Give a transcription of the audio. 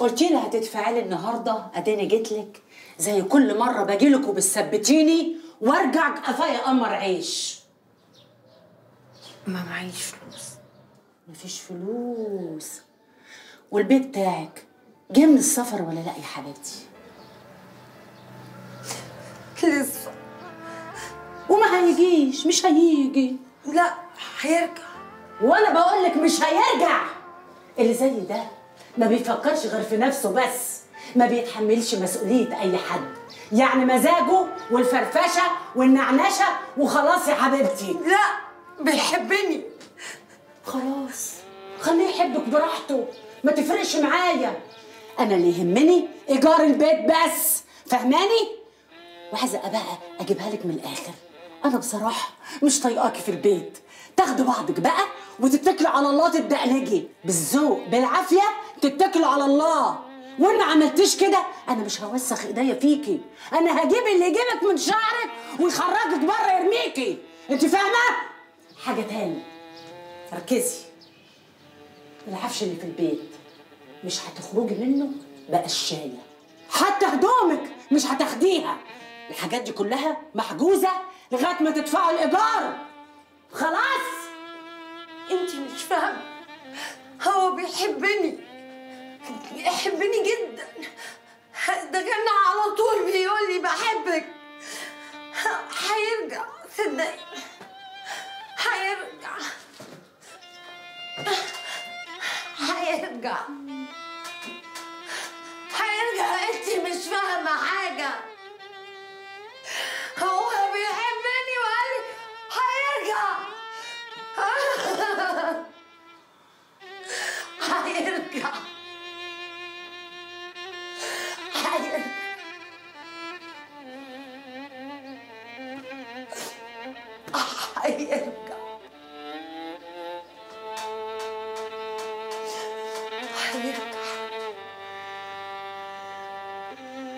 قلتي لي هتدفعي لي النهارده اديني جيت لك زي كل مره باجي لك وبتثبتيني وارجع قفايا قمر عيش ما معيش فلوس مفيش فلوس والبيت بتاعك جه من السفر ولا لا يا حبيبتي لسه وما هيجيش مش هيجي لا هيرجع وانا بقول لك مش هيرجع اللي زي ده ما بيفكرش غير في نفسه بس ما بيتحملش مسؤولية أي حد يعني مزاجه والفرفشة والنعنشة وخلاص يا حبيبتي لا بيحبني خلاص خليه يحبك براحته ما تفرقش معايا أنا اللي يهمني إيجار البيت بس فهماني؟ وعايزة بقى أجيبها لك من الآخر أنا بصراحة مش طايقاكي في البيت تاخدوا بعضك بقى وتتكلوا على الله تدقلجي بالذوق بالعافية تتكلوا على الله وإن ما عملتيش كده أنا مش هوسخ إيديا فيكي أنا هجيب اللي يجيبك من شعرك ويخرجك بره يرميكي أنت فاهمة؟ حاجة تاني ركزي العفش اللي في البيت مش هتخرجي منه بقشاية حتى هدومك مش هتاخديها الحاجات دي كلها محجوزة لغاية ما تدفعوا الإيجار خلاص انت مش فاهمه هو بيحبني بيحبني جدا ده كان على طول بيقول لي بحبك هيرجع صدقني هيرجع هيرجع هيرجع انت مش فاهمه حاجه هو بيحبني وقال لي هيرجع هيرجع هيرجع هيرجع هيرجع